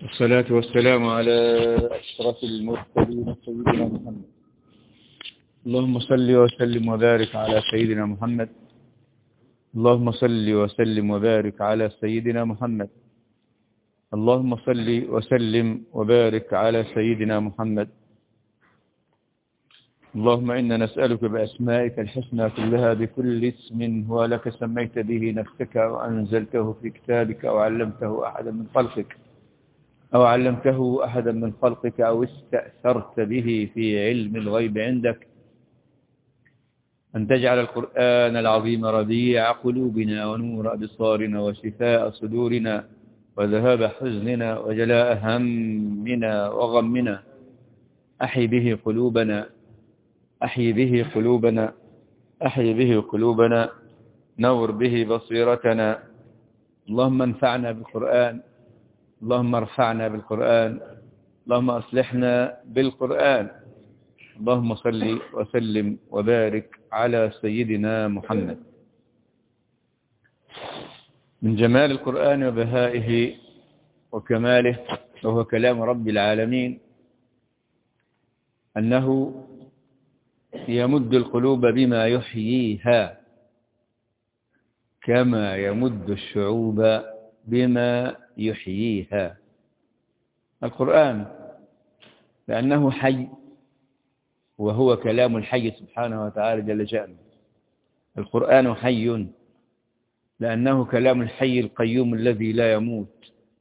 والصلاة والسلام على أشرف المرسلين سيدنا محمد اللهم صل وسلم وبارك على سيدنا محمد اللهم صل وسلم وبارك على سيدنا محمد اللهم صل وسلم وبارك على سيدنا محمد اللهم إنا نسألك بأسمائك الحسنى كلها بكل اسم هو لك سميت به نفسك وأنزلته في كتابك أو علمته أحدا من خلقك أو علمته أحدا من خلقك أو استأثرت به في علم الغيب عندك أن تجعل القرآن العظيم ربيع قلوبنا ونور أبصارنا وشفاء صدورنا وذهاب حزننا وجلاء همنا وغمنا أحي به قلوبنا أحي به قلوبنا أحي به قلوبنا نور به بصيرتنا اللهم انفعنا بالقرآن اللهم ارفعنا بالقرآن اللهم أصلحنا بالقرآن اللهم صل وسلم وبارك على سيدنا محمد من جمال القرآن وبهائه وكماله وهو كلام رب العالمين أنه يمد القلوب بما يحييها كما يمد الشعوب بما يحييها القرآن لأنه حي وهو كلام الحي سبحانه وتعالى جل شأنه القرآن حي لأنه كلام الحي القيوم الذي لا يموت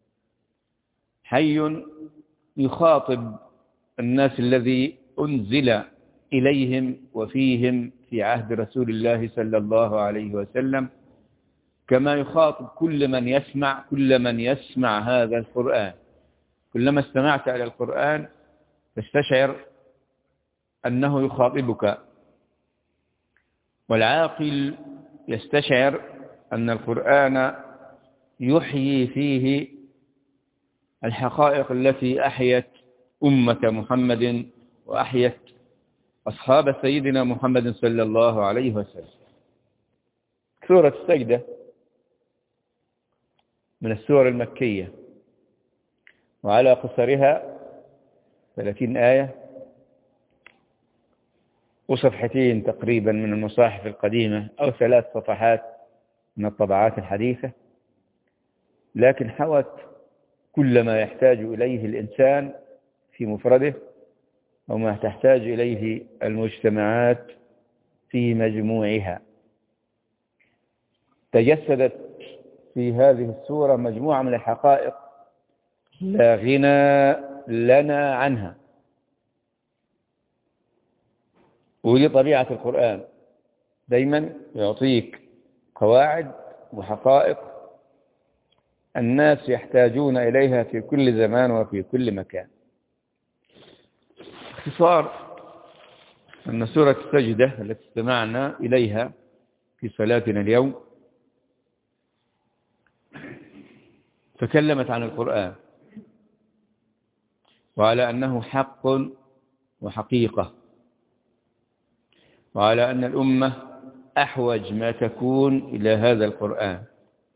حي يخاطب الناس الذي أنزل إليهم وفيهم في عهد رسول الله صلى الله عليه وسلم كما يخاطب كل من يسمع كل من يسمع هذا القرآن كلما استمعت إلى القرآن تستشعر أنه يخاطبك والعاقل يستشعر أن القرآن يحيي فيه الحقائق التي أحيت أمة محمد وأحيت أصحاب سيدنا محمد صلى الله عليه وسلم سورة السجدة من السور المكية وعلى قصرها 30 آية وصفحتين تقريبا من المصاحف القديمة أو ثلاث صفحات من الطبعات الحديثة لكن حوت كل ما يحتاج إليه الإنسان في مفرده وما تحتاج إليه المجتمعات في مجموعها تجسدت في هذه السورة مجموعة من الحقائق لا غنى لنا عنها ودي طبيعة القرآن دايما يعطيك قواعد وحقائق الناس يحتاجون إليها في كل زمان وفي كل مكان باختصار أن سورة السجدة التي استمعنا إليها في صلاتنا اليوم تكلمت عن القرآن وعلى أنه حق وحقيقة وعلى أن الأمة أحوج ما تكون إلى هذا القرآن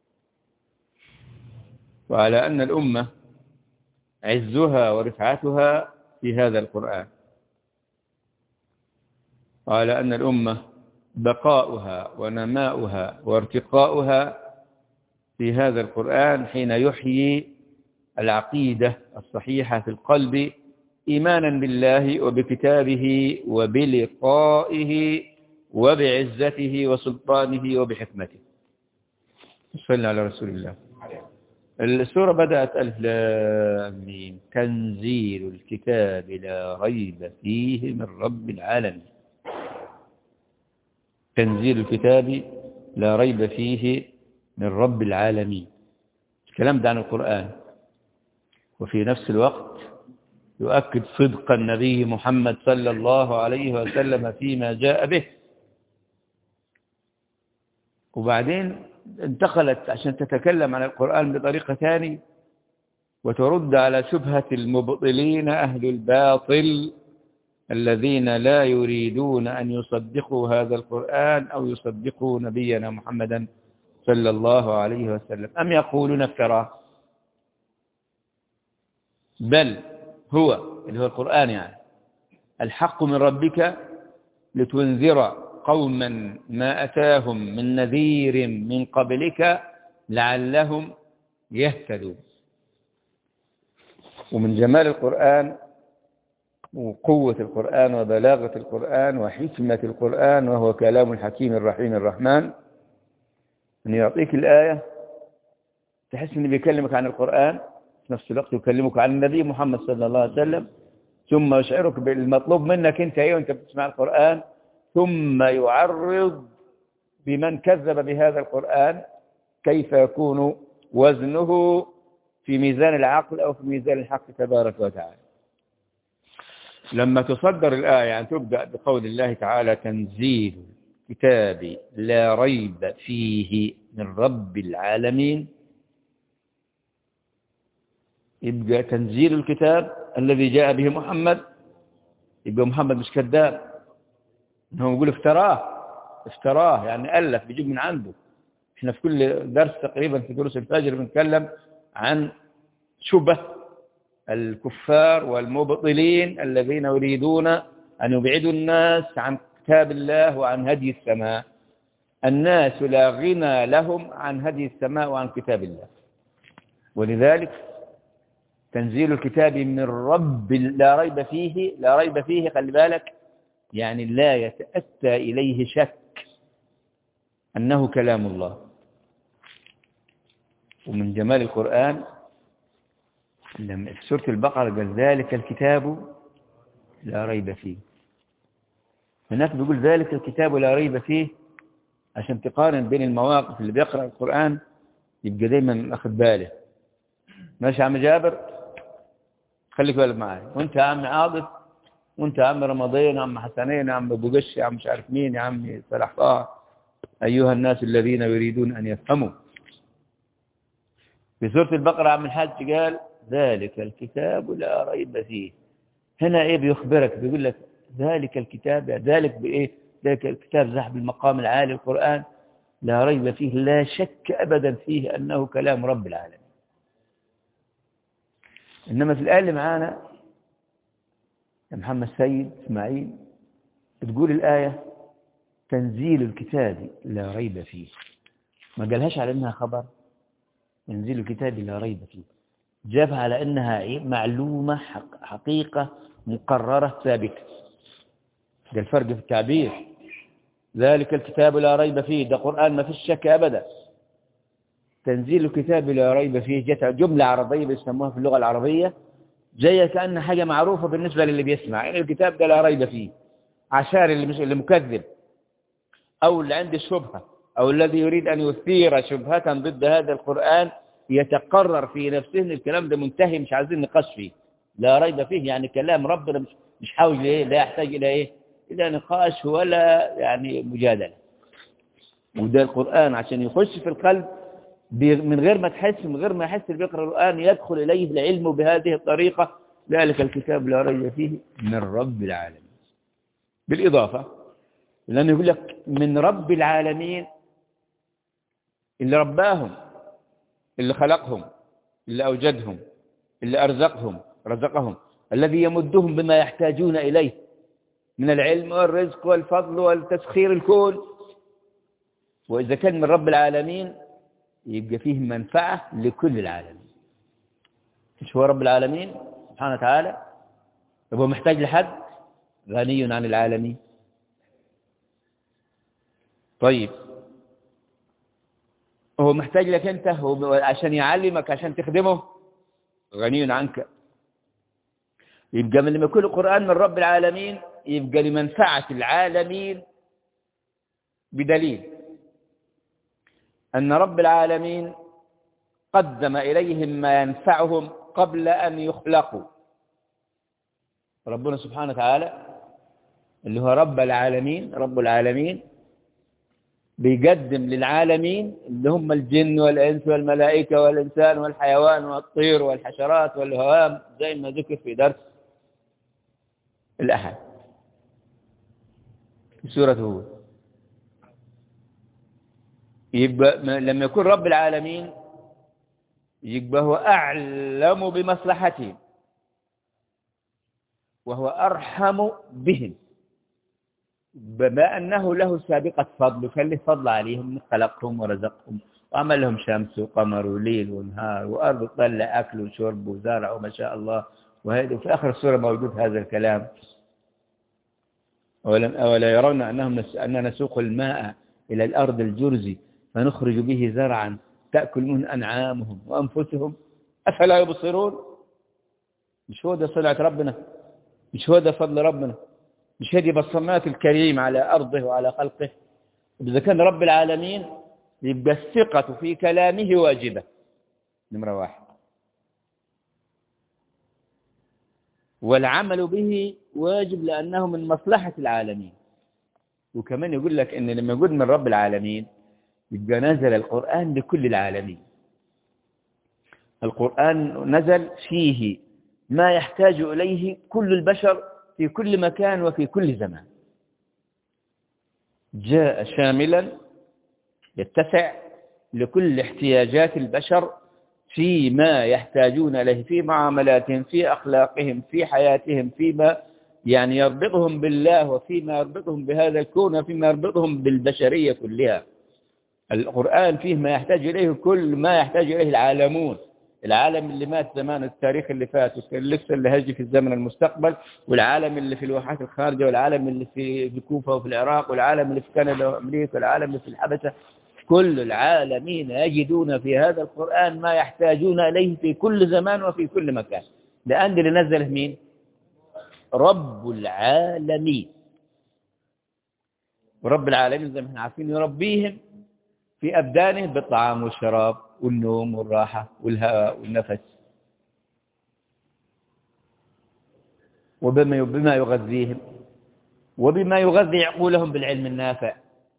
وعلى أن الأمة عزها ورفعتها في هذا القرآن وعلى أن الأمة بقاؤها ونماؤها وارتقاؤها في هذا القرآن حين يحيي العقيدة الصحيحة في القلب إيمانا بالله وبكتابه وبلقائه وبعزته وسلطانه وبحكمته صلى على رسول الله السورة بدأت ألف لام ميم تنزيل الكتاب لا ريب فيه من رب العالمين تنزيل الكتاب لا ريب فيه من رب العالمين الكلام ده عن القرآن وفي نفس الوقت يؤكد صدق النبي محمد صلى الله عليه وسلم فيما جاء به وبعدين انتقلت عشان تتكلم عن القرآن بطريقة ثانية وترد على شبهة المبطلين أهل الباطل الذين لا يريدون أن يصدقوا هذا القرآن أو يصدقوا نبينا محمدا صلى الله عليه وسلم أم يقولون افتراه بل هو اللي هو القرآن يعني الحق من ربك لتنذر قوما ما أتاهم من نذير من قبلك لعلهم يهتدون ومن جمال القرآن وقوة القرآن وبلاغة القرآن وحكمة القرآن وهو كلام الحكيم الرحيم الرحمن أن يعطيك الآية تحس أنه بيكلمك عن القرآن في نفس الوقت يكلمك عن النبي محمد صلى الله عليه وسلم ثم يشعرك بالمطلوب منك أنت أيه وأنت بتسمع القرآن ثم يعرض بمن كذب بهذا القرآن كيف يكون وزنه في ميزان العقل أو في ميزان الحق تبارك وتعالى لما تصدر الآية يعني تبدأ بقول الله تعالى تنزيل كتاب لا ريب فيه من رب العالمين يبقى تنزيل الكتاب الذي جاء به محمد يبقى محمد مش كذاب انه يقول افتراه افتراه يعني ألف بيجيب من عنده احنا في كل درس تقريبا في دروس الفجر بنتكلم عن شبه الكفار والمبطلين الذين يريدون أن يبعدوا الناس عن كتاب الله وعن هدي السماء الناس لا غنى لهم عن هدي السماء وعن كتاب الله ولذلك تنزيل الكتاب من رب لا ريب فيه لا ريب فيه خلي بالك يعني لا يتأتى إليه شك أنه كلام الله ومن جمال القرآن لما في سورة البقرة قال ذلك الكتاب لا ريب فيه هناك بيقول ذلك الكتاب لا ريب فيه عشان تقارن بين المواقف اللي بيقرأ القرآن يبقى دايما أخذ باله ماشي يا عم جابر خليك بالك معايا وانت يا عم عاطف وانت يا عم رمضان يا عم حسنين يا عم ابو قش يا عم مش عارف مين يا عم صلاح طه ايها الناس الذين يريدون ان يفهموا في سورة البقرة عم الحاج قال ذلك الكتاب لا ريب فيه هنا ايه بيخبرك بيقول لك ذلك الكتاب ذلك بايه ذلك الكتاب صاحب المقام العالي القرآن لا ريب فيه لا شك أبدا فيه أنه كلام رب العالمين إنما في الآية اللي معانا يا محمد سيد اسماعيل تقول الآية تنزيل الكتاب لا ريب فيه ما قالهاش على إنها خبر تنزيل الكتاب لا ريب فيه جابها على إنها معلومة حق حقيقة مقررة ثابتة ده الفرق في التعبير ذلك الكتاب لا ريب فيه ده قرآن ما فيش شك أبدا تنزيل الكتاب لا ريب فيه جت جملة عربية بيسموها في اللغة العربية جاية كأن حاجة معروفة بالنسبة للي بيسمع يعني الكتاب ده لا ريب فيه عشان اللي مش اللي مكذب أو اللي عنده شبهة أو الذي يريد أن يثير شبهة ضد هذا القرآن يتقرر في نفسه ان الكلام ده منتهي مش عايزين نقاش فيه لا ريب فيه يعني كلام ربنا مش مش حاول ايه لا يحتاج الى ايه الى نقاش ولا يعني مجادله وده القرآن عشان يخش في القلب من غير ما تحس من غير ما يحس اللي بيقرأ القرآن يدخل إليه العلم بهذه الطريقة ذلك الكتاب لا ريب فيه من رب العالمين بالإضافة لأنه يقول لك من رب العالمين اللي رباهم اللي خلقهم اللي أوجدهم اللي أرزقهم رزقهم الذي يمدهم بما يحتاجون إليه من العلم والرزق والفضل والتسخير الكون وإذا كان من رب العالمين يبقى فيه منفعة لكل العالمين مش هو رب العالمين سبحانه وتعالى هو محتاج لحد غني عن العالمين طيب هو محتاج لك انت هو عشان يعلمك عشان تخدمه غني عنك يبقى من لما يكون القرآن من رب العالمين يبقى لمنفعة العالمين بدليل أن رب العالمين قدم إليهم ما ينفعهم قبل أن يخلقوا ربنا سبحانه وتعالى اللي هو رب العالمين رب العالمين بيقدم للعالمين اللي هم الجن والإنس والملائكة والإنسان والحيوان والطير والحشرات والهوام زي ما ذكر في درس الأحد في سورة هود يبقى لما يكون رب العالمين يبقى هو أعلم بمصلحتهم وهو أرحم بهم بما أنه له سابقة فضل وكان له فضل عليهم خلقهم ورزقهم وعمل لهم شمس وقمر وليل ونهار وأرض طلع أكل وشرب وزرع وما شاء الله وهذا وفي آخر السورة موجود هذا الكلام أولم أولا يرون أنهم نس... أننا نسوق الماء إلى الأرض الجرز فنخرج به زرعا تأكل منه أنعامهم وأنفسهم أفلا يبصرون مش هو ده صلعة ربنا مش هو ده فضل ربنا مش هذه بصمات الكريم على أرضه وعلى خلقه إذا كان رب العالمين يبقى الثقة في كلامه واجبة نمرة واحد والعمل به واجب لأنه من مصلحة العالمين وكمان يقول لك إن لما يقول من رب العالمين يبقى نزل القرآن لكل العالمين القرآن نزل فيه ما يحتاج إليه كل البشر في كل مكان وفي كل زمان جاء شاملا يتسع لكل احتياجات البشر فيما يحتاجون إليه في معاملاتهم في أخلاقهم في حياتهم فيما يعني يربطهم بالله وفيما يربطهم بهذا الكون وفيما يربطهم بالبشرية كلها القرآن فيه ما يحتاج إليه كل ما يحتاج إليه العالمون العالم اللي مات زمان التاريخ اللي فات لسه اللي هيجي في الزمن المستقبل والعالم اللي في الواحات الخارجة والعالم اللي في الكوفة وفي العراق والعالم اللي في كندا وأمريكا والعالم اللي في الحبشة كل العالمين يجدون في هذا القرآن ما يحتاجون إليه في كل زمان وفي كل مكان لأن اللي نزله مين رب العالمين ورب العالمين زي ما احنا عارفين يربيهم في أبدانهم بالطعام والشراب والنوم والراحة والهواء والنفس وبما بما يغذيهم وبما يغذي عقولهم بالعلم النافع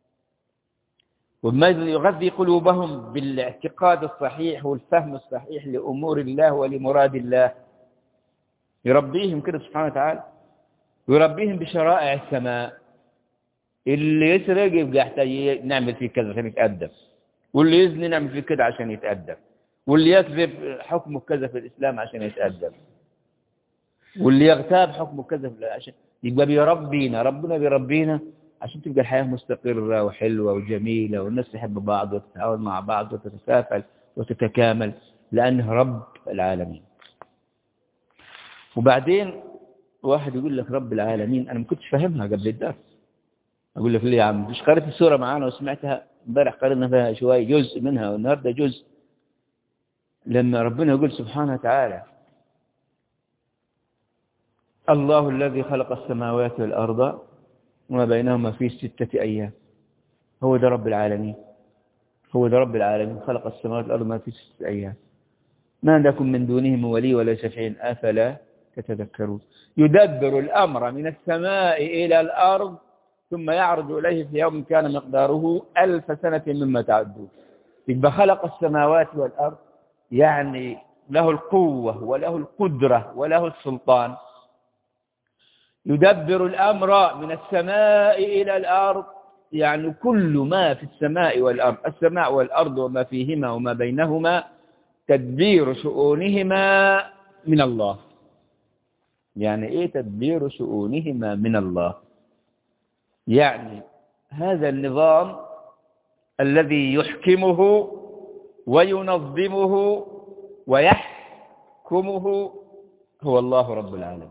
وبما يغذي قلوبهم بالاعتقاد الصحيح والفهم الصحيح لأمور الله ولمراد الله يربيهم كده سبحانه وتعالى ويربيهم بشرائع السماء اللي يسرق يبقى يحتاج نعمل فيه كذا عشان يتأدب واللي يزني نعمل فيه كذا عشان يتأدب واللي يكذب حكمه كذا في الإسلام عشان يتأدب واللي يغتاب حكمه كذا في عشان يبقى بيربينا ربنا بيربينا عشان تبقى الحياة مستقرة وحلوة وجميلة والناس تحب بعض وتتعاون مع بعض وتتكافل وتتكامل لأنه رب العالمين وبعدين واحد يقول لك رب العالمين أنا ما كنتش فاهمها قبل الدرس أقول لك ليه يا عم مش قرأت السورة معانا وسمعتها امبارح قرأنا فيها شوية جزء منها والنهاردة جزء لما ربنا يقول سبحانه وتعالى الله الذي خلق السماوات والأرض وما بينهما في ستة أيام هو ده رب العالمين هو ده رب العالمين خلق السماوات والأرض ما في ستة أيام ما لكم من دونهم ولي ولا شفيع أفلا تتذكرون يدبر الأمر من السماء إلى الأرض ثم يعرض إليه في يوم كان مقداره ألف سنة مما تعدون يبقى خلق السماوات والأرض يعني له القوة وله القدرة وله السلطان يدبر الأمر من السماء إلى الأرض يعني كل ما في السماء والأرض السماء والأرض وما فيهما وما بينهما تدبير شؤونهما من الله يعني إيه تدبير شؤونهما من الله يعني هذا النظام الذي يحكمه وينظمه ويحكمه هو الله رب العالمين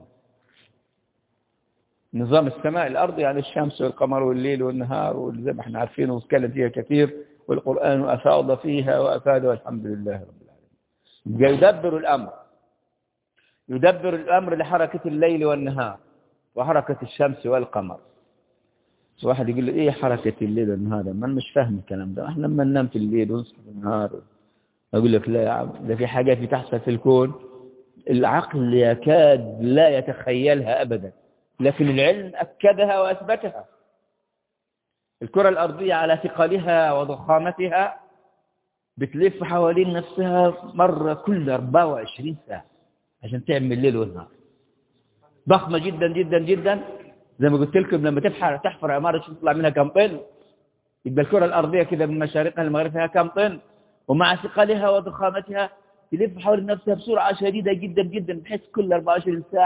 نظام السماء الأرض يعني الشمس والقمر والليل والنهار وزي ما احنا عارفين ونتكلم فيها كثير والقرآن أفاض فيها وأفاد والحمد لله رب العالمين يدبر الأمر يدبر الأمر لحركة الليل والنهار وحركة الشمس والقمر واحد يقول لي ايه حركة الليل والنهار ما انا مش فاهم الكلام ده احنا لما ننام في الليل ونصحى في النهار اقول لك لا يا عم ده في حاجات بتحصل في الكون العقل يكاد لا يتخيلها ابدا لكن العلم اكدها واثبتها الكرة الارضية على ثقلها وضخامتها بتلف حوالين نفسها مرة كل 24 ساعة عشان تعمل ليل ونهار ضخمة جدا جدا جدا زي ما قلت لكم لما تحفر تحفر عمارة تطلع منها كم طن يبقى الكرة الأرضية كده من مشارقها لمغربها كم طن ومع ثقلها وضخامتها تلف حول نفسها بسرعة شديدة جدا جدا بحيث كل 24 ساعة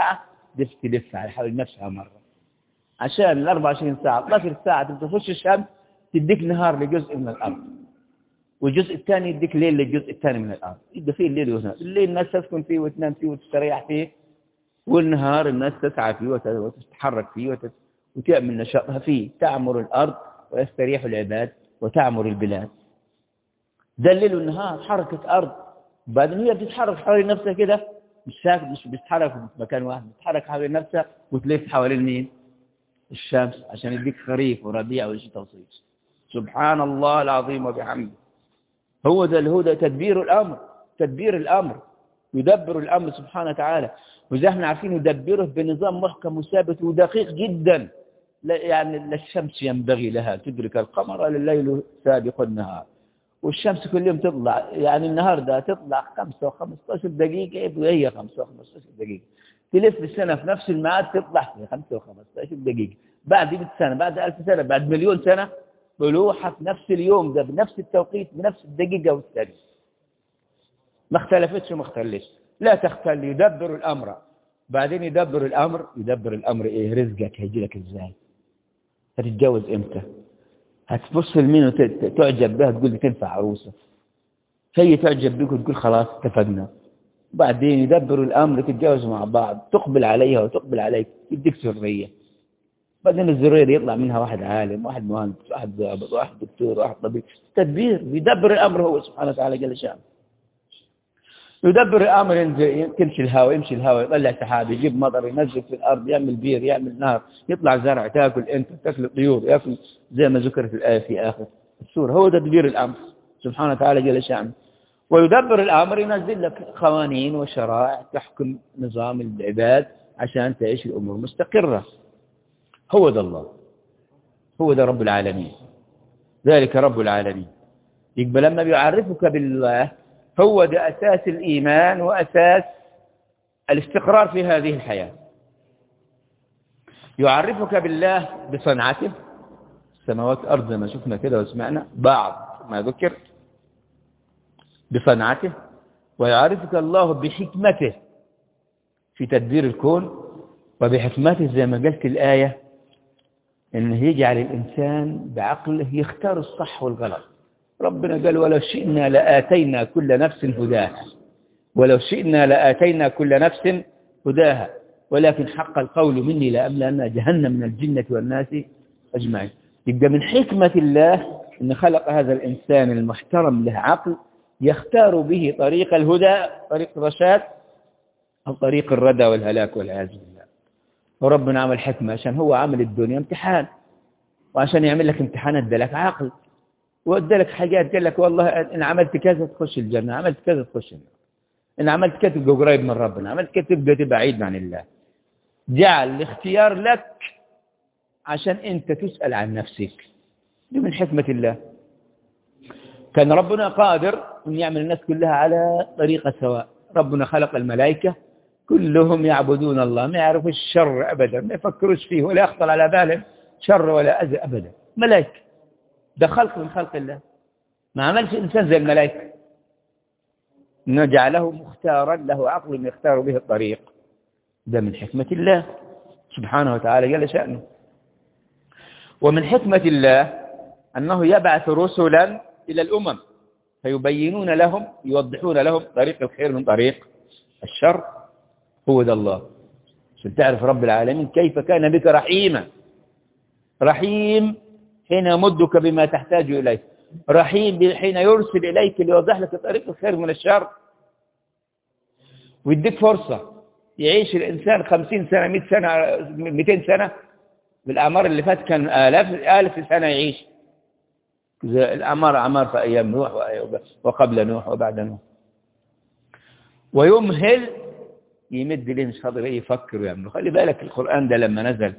تلف تلف على حول نفسها مرة عشان ال 24 ساعة 12 ساعة تبقى تخش الشمس تديك نهار لجزء من الأرض والجزء الثاني يديك ليل للجزء الثاني من الأرض يبقى فيه الليل والنهار الليل الناس تسكن فيه وتنام فيه وتستريح فيه والنهار الناس تسعى فيه وتتحرك فيه وتعمل نشاطها فيه تعمر الأرض ويستريح العباد وتعمر البلاد ده الليل والنهار حركة أرض بعدين هي بتتحرك حوالين نفسها كده مش ساكت مش بتتحرك في مكان واحد بتتحرك حوالين نفسها وتلف حوالين مين الشمس عشان يديك خريف وربيع وشتاء وصيف سبحان الله العظيم وبحمده هو ده الهدى تدبير الأمر تدبير الأمر يدبر الأمر سبحانه وتعالى وزي احنا عارفين يدبره بنظام محكم وثابت ودقيق جدا لا يعني لا الشمس ينبغي لها تدرك القمر ولا الليل سابق النهار والشمس كل يوم تطلع يعني النهار ده تطلع 5 و15 دقيقة وهي 5 و15 دقيقة تلف السنة في نفس الميعاد تطلع في 5 و15 دقيقة بعد 100 سنة بعد 1000 سنة بعد مليون سنة طلوعها في نفس اليوم ده بنفس التوقيت بنفس الدقيقة والثانية ما اختلفتش وما اختلش لا تختل يدبر الأمر بعدين يدبر الأمر يدبر الأمر إيه رزقك هيجي لك إزاي هتتجوز إمتى هتبص لمين وتعجب بها تقول لي تنفع عروسة هي تعجب بك وتقول خلاص اتفقنا بعدين يدبر الأمر تتجوزوا مع بعض تقبل عليها وتقبل عليك يديك سرية بعدين الزرير يطلع منها واحد عالم واحد مهندس واحد ضابط واحد دكتور واحد طبيب تدبير يدبر الأمر هو سبحانه وتعالى جل شانه يدبر الأمر تمشي الهواء يمشي الهواء يطلع سحاب يجيب مطر ينزل في الأرض يعمل بير يعمل نار يطلع زرع تاكل أنت تاكل الطيور ياكل زي ما ذكر في الآية في آخر السورة هو تدبير الأمر سبحانه وتعالى جل شانه ويدبر الأمر ينزل لك قوانين وشرائع تحكم نظام العباد عشان تعيش الأمور مستقرة هو ذا الله هو ذا رب العالمين ذلك رب العالمين يقبل لما بيعرفك بالله هو ده أساس الإيمان وأساس الاستقرار في هذه الحياة يعرفك بالله بصنعته السماوات أرض زي ما شفنا كده وسمعنا بعض ما ذكر بصنعته ويعرفك الله بحكمته في تدبير الكون وبحكمته زي ما قلت الآية إنه يجعل الإنسان بعقله يختار الصح والغلط ربنا قال ولو شئنا لآتينا كل نفس هداها ولو شئنا لآتينا كل نفس هداها ولكن حق القول مني لأملأن جهنم من الجنة والناس أجمعين يبقى من حكمة الله أن خلق هذا الإنسان المحترم له عقل يختار به طريق الهدى طريق الرشاد أو طريق الردى والهلاك والعياذ بالله وربنا عمل حكمة عشان هو عمل الدنيا امتحان وعشان يعمل لك امتحان ادالك عقل وادالك حاجات قال لك والله ان عملت كذا تخش الجنة عملت كذا تخش النار ان عملت كذا تبقى قريب من ربنا عملت كذا تبقى تبقى بعيد عن الله جعل الاختيار لك عشان انت تسأل عن نفسك دي من حكمة الله كان ربنا قادر أن يعمل الناس كلها على طريقة سواء ربنا خلق الملائكة كلهم يعبدون الله ما يعرفوا الشر أبدا ما يفكروش فيه ولا يخطر على بالهم شر ولا أذى أبدا ملائكة ده خلق من خلق الله ما عملش إنسان زي الملائكة نجعله مختارا له عقل يختار به الطريق ده من حكمة الله سبحانه وتعالى جل شأنه ومن حكمة الله أنه يبعث رسلا إلى الأمم فيبينون لهم يوضحون لهم طريق الخير من طريق الشر هو ذا الله عشان تعرف رب العالمين كيف كان بك رحيما رحيم حين يمدك بما تحتاج إليه رحيم حين يرسل إليك ليوضح لك طريق الخير من الشر ويديك فرصة يعيش الإنسان خمسين سنة مئة سنة مئتين سنة بالأعمار اللي فات كان آلاف آلاف سنة يعيش الأعمار أعمار في أيام نوح وقبل نوح وبعد نوح ويمهل يمد ليه مش قادر يفكر ويعمل خلي بالك القرآن ده لما نزل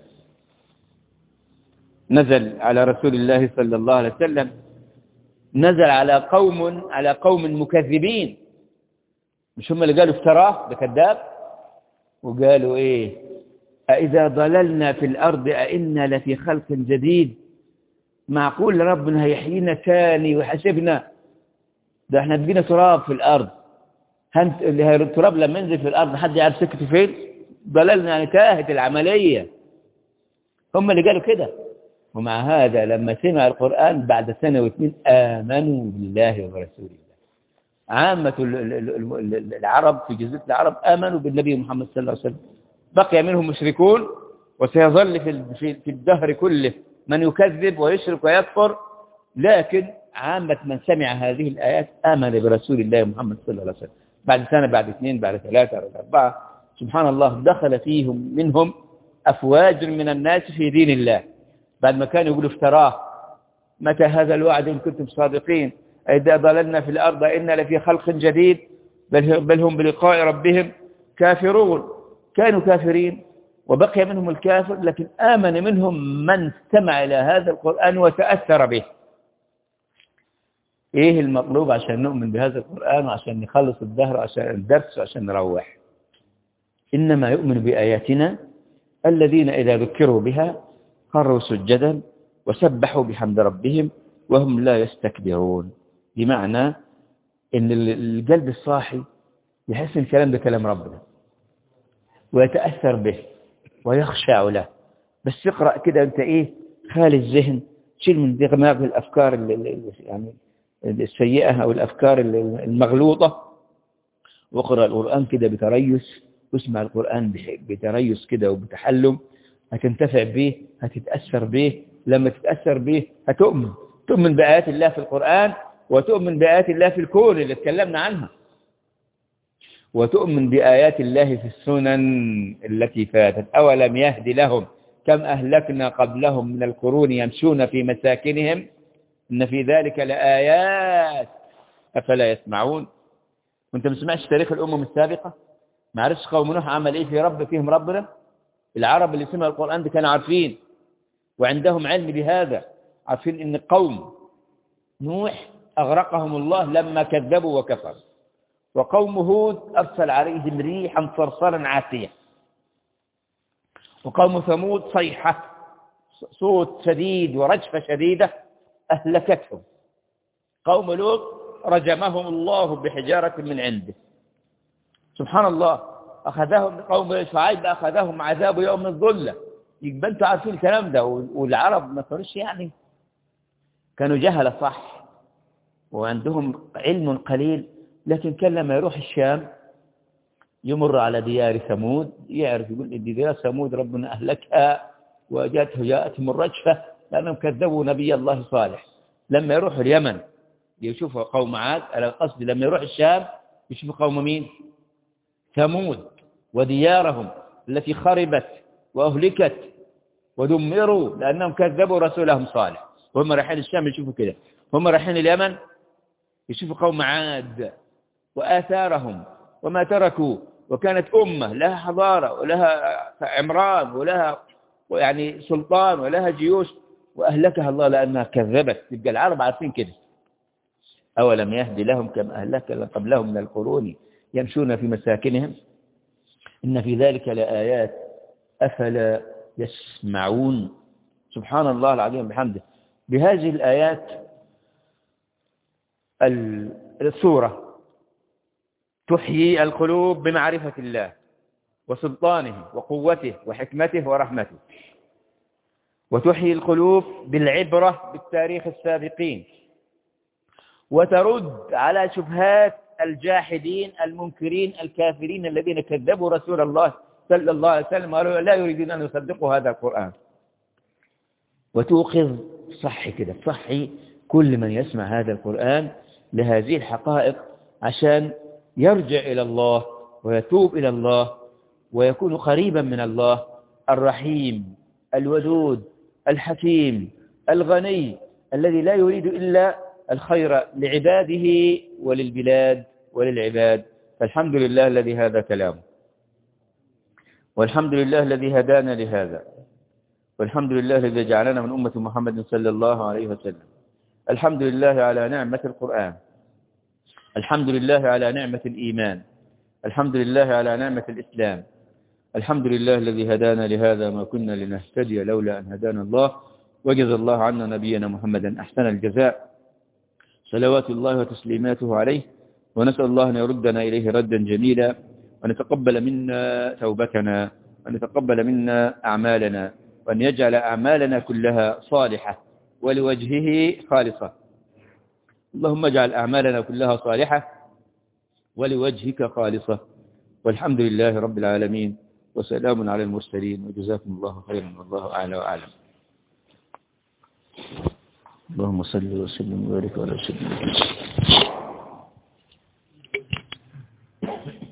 نزل على رسول الله صلى الله عليه وسلم نزل على قوم على قوم مكذبين مش هم اللي قالوا افتراه ده كذاب وقالوا ايه أإذا ضللنا في الأرض أئنا لفي خلق جديد معقول ربنا هيحيينا تاني ويحاسبنا ده احنا بقينا تراب في الأرض هنت... التراب لما ينزل في الأرض حد يعرف سكته فين ضللنا يعني تاهت العملية هم اللي قالوا كده ومع هذا لما سمع القرآن بعد سنة واثنين آمنوا بالله ورسوله الله عامة العرب في جزيرة العرب آمنوا بالنبي محمد صلى الله عليه وسلم بقي منهم مشركون وسيظل في في الدهر كله من يكذب ويشرك ويكفر لكن عامة من سمع هذه الآيات آمن برسول الله محمد صلى الله عليه وسلم بعد سنة بعد اثنين بعد ثلاثة بعد أربعة سبحان الله دخل فيهم منهم أفواج من الناس في دين الله بعد ما كانوا يقولوا افتراه متى هذا الوعد إن كنتم صادقين إذا ضللنا في الأرض إن لفي خلق جديد بل هم بلقاء ربهم كافرون كانوا كافرين وبقي منهم الكافر لكن آمن منهم من استمع إلى هذا القرآن وتأثر به إيه المطلوب عشان نؤمن بهذا القرآن وعشان نخلص الدهر عشان الدرس وعشان نروح إنما يؤمن بآياتنا الذين إذا ذكروا بها خروا سجدا وسبحوا بحمد ربهم وهم لا يستكبرون بمعنى ان القلب الصاحي يحس ان الكلام ده كلام ربنا ويتأثر به ويخشع له بس اقرأ كده انت ايه خالي الذهن شيل من دماغك الافكار يعني السيئة او الافكار المغلوطة واقرأ القرآن كده بتريث واسمع القرآن بتريث كده وبتحلم هتنتفع به هتتأثر به لما تتأثر به هتؤمن تؤمن بآيات الله في القرآن وتؤمن بآيات الله في الكون اللي اتكلمنا عنها وتؤمن بآيات الله في السنن التي فاتت أولم يهد لهم كم أهلكنا قبلهم من القرون يمشون في مساكنهم إن في ذلك لآيات أفلا يسمعون وانت ما سمعتش تاريخ الأمم السابقة ما عرفش قوم نوح عمل ايه في رب فيهم ربنا العرب اللي سمعوا القرآن ده كانوا عارفين وعندهم علم بهذا عارفين ان قوم نوح أغرقهم الله لما كذبوا وكفروا وقوم هود أرسل عليهم ريحا صرصرا عاتية وقوم ثمود صيحة صوت شديد ورجفة شديدة أهلكتهم قوم لوط رجمهم الله بحجارة من عنده سبحان الله أخذهم قوم شعيب أخذهم عذاب يوم الظلة يبقى أنتوا عارفين الكلام ده والعرب ما كانوش يعني كانوا جهلة صح وعندهم علم قليل لكن كان لما يروح الشام يمر على ديار ثمود يعرف يقول إن ديار ثمود ربنا أهلكها وجاءته جاءتهم الرجفة لأنهم كذبوا نبي الله صالح لما يروح اليمن يشوفوا قوم عاد على القصد لما يروح الشام يشوفوا قوم مين ثمود وديارهم التي خربت وأهلكت ودمروا لأنهم كذبوا رسولهم صالح وهم رايحين الشام يشوفوا كده هم رايحين اليمن يشوفوا قوم عاد وآثارهم وما تركوا وكانت أمة لها حضارة ولها عمران ولها يعني سلطان ولها جيوش وأهلكها الله لأنها كذبت يبقى العرب عارفين كده أولم يهدي لهم كما أهلك قبلهم من القرون يمشون في مساكنهم إن في ذلك لآيات أفلا يسمعون سبحان الله العظيم بحمده بهذه الآيات السورة تحيي القلوب بمعرفة الله وسلطانه وقوته وحكمته ورحمته وتحيي القلوب بالعبرة بالتاريخ السابقين وترد على شبهات الجاحدين المنكرين الكافرين الذين كذبوا رسول الله صلى الله عليه وسلم وقالوا لا يريدون أن يصدقوا هذا القرآن وتوقظ صحي كده صحي كل من يسمع هذا القرآن لهذه الحقائق عشان يرجع إلى الله ويتوب إلى الله ويكون قريبا من الله الرحيم الودود الحكيم الغني الذي لا يريد إلا الخير لعباده وللبلاد وللعباد فالحمد لله الذي هذا كلامه والحمد لله الذي هدانا لهذا والحمد لله الذي جعلنا من أمة محمد صلى الله عليه وسلم الحمد لله على نعمة القرآن الحمد لله على نعمة الإيمان الحمد لله على نعمة الإسلام الحمد لله الذي هدانا لهذا ما كنا لنهتدي لولا أن هدانا الله وجزى الله عنا نبينا محمدا أحسن الجزاء صلوات الله وتسليماته عليه ونسأل الله أن يردنا إليه ردا جميلا وأن يتقبل منا توبتنا وأن يتقبل منا أعمالنا وأن يجعل أعمالنا كلها صالحة ولوجهه خالصة اللهم اجعل أعمالنا كلها صالحة ولوجهك خالصة والحمد لله رب العالمين وسلام على المرسلين وجزاكم الله خيرا والله أعلى وأعلم اللهم صل وسلم وبارك على سيدنا محمد